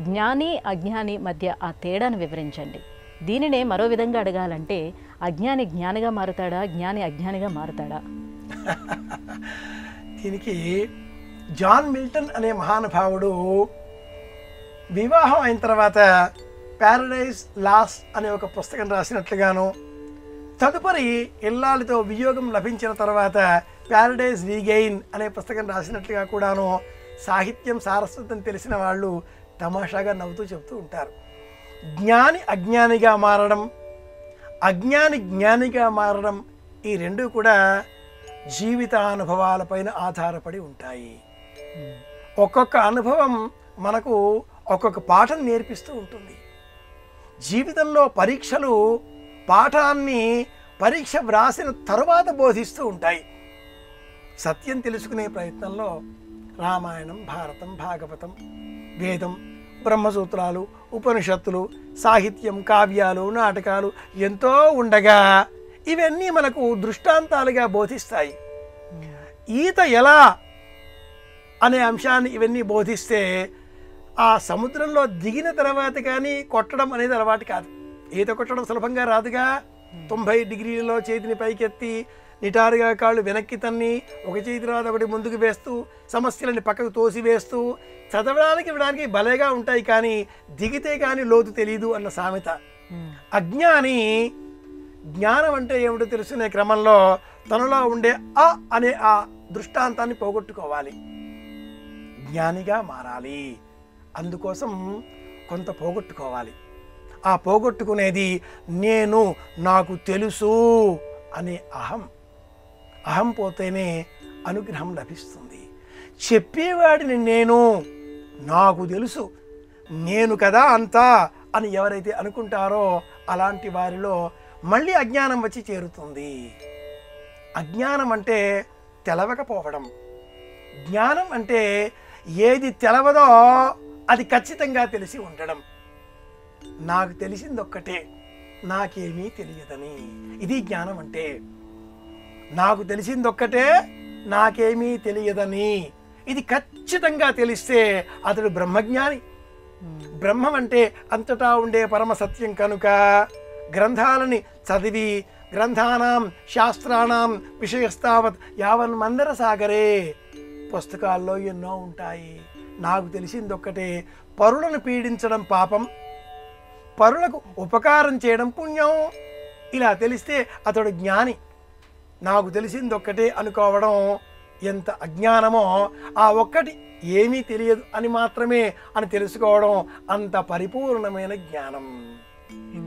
జ్ఞాని అజ్ఞాని మధ్య ఆ తేడాను వివరించండి దీనినే మరో విధంగా అడగాలంటే అజ్ఞాని జ్ఞానిగా మారుతాడా జ్ఞాని అజ్ఞానిగా మారుతాడా దీనికి జాన్ మిల్టన్ అనే మహానుభావుడు వివాహం అయిన తర్వాత ప్యారడైజ్ లాస్ అనే ఒక పుస్తకం రాసినట్లుగాను తదుపరి ఇల్లాలతో వియోగం లభించిన తర్వాత ప్యారడైజ్ రీగెయిన్ అనే పుస్తకం రాసినట్లుగా కూడాను సాహిత్యం సారస్వతం తెలిసిన వాళ్ళు తమాషాగా నవ్వుతూ చెప్తూ ఉంటారు జ్ఞాని అజ్ఞానిగా మారడం అజ్ఞాని జ్ఞానిగా మారడం ఈ రెండు కూడా జీవితానుభవాలపైన ఆధారపడి ఉంటాయి ఒక్కొక్క అనుభవం మనకు ఒక్కొక్క పాఠం నేర్పిస్తూ ఉంటుంది జీవితంలో పరీక్షలు పాఠాన్ని పరీక్ష వ్రాసిన తరువాత బోధిస్తూ ఉంటాయి సత్యం తెలుసుకునే ప్రయత్నంలో రామాయణం భారతం భాగవతం వేదం బ్రహ్మసూత్రాలు ఉపనిషత్తులు సాహిత్యం కావ్యాలు నాటకాలు ఎంతో ఉండగా ఇవన్నీ మనకు దృష్టాంతాలుగా బోధిస్తాయి ఈత ఎలా అనే అంశాన్ని ఇవన్నీ బోధిస్తే ఆ సముద్రంలో దిగిన తర్వాత కానీ కొట్టడం అనేది అలవాటు కాదు ఈత కొట్టడం సులభంగా రాదుగా తొంభై డిగ్రీలలో చేతిని పైకెత్తి నిటారుగా కాళ్ళు వెనక్కి తన్ని ఒక చేతి తర్వాత ఒకటి ముందుకు వేస్తూ సమస్యలని పక్కకు తోసి వేస్తూ చదవడానికి ఇవ్వడానికి భలేగా ఉంటాయి కానీ దిగితే కానీ లోతు తెలియదు అన్న సామెత అజ్ఞాని జ్ఞానం అంటే ఏమిటో తెలుసుకునే క్రమంలో తనలో ఉండే అ అనే ఆ దృష్టాంతాన్ని పోగొట్టుకోవాలి జ్ఞానిగా మారాలి అందుకోసం కొంత పోగొట్టుకోవాలి ఆ పోగొట్టుకునేది నేను నాకు తెలుసు అనే అహం అహం పోతేనే అనుగ్రహం లభిస్తుంది చెప్పేవాడిని నేను నాకు తెలుసు నేను కదా అంతా అని ఎవరైతే అనుకుంటారో అలాంటి వారిలో మళ్ళీ అజ్ఞానం వచ్చి చేరుతుంది అజ్ఞానం అంటే తెలవకపోవడం జ్ఞానం అంటే ఏది తెలవదో అది ఖచ్చితంగా తెలిసి ఉండడం నాకు తెలిసింది ఒక్కటే నాకేమీ తెలియదని ఇది జ్ఞానం అంటే నాకు తెలిసింది ఒక్కటే నాకేమీ తెలియదని ఇది ఖచ్చితంగా తెలిస్తే అతడు బ్రహ్మజ్ఞాని బ్రహ్మం అంటే అంతటా ఉండే పరమ సత్యం కనుక గ్రంథాలని చదివి గ్రంథానాం శాస్త్రాణం విషయస్తావత్ యావన్ మందర సాగరే పుస్తకాల్లో ఎన్నో ఉంటాయి నాకు తెలిసింది ఒక్కటే పరులను పీడించడం పాపం పరులకు ఉపకారం చేయడం పుణ్యం ఇలా తెలిస్తే అతడు జ్ఞాని నాకు తెలిసింది ఒక్కటే అనుకోవడం ఎంత అజ్ఞానమో ఆ ఒక్కటి ఏమీ తెలియదు అని మాత్రమే అని తెలుసుకోవడం అంత పరిపూర్ణమైన జ్ఞానం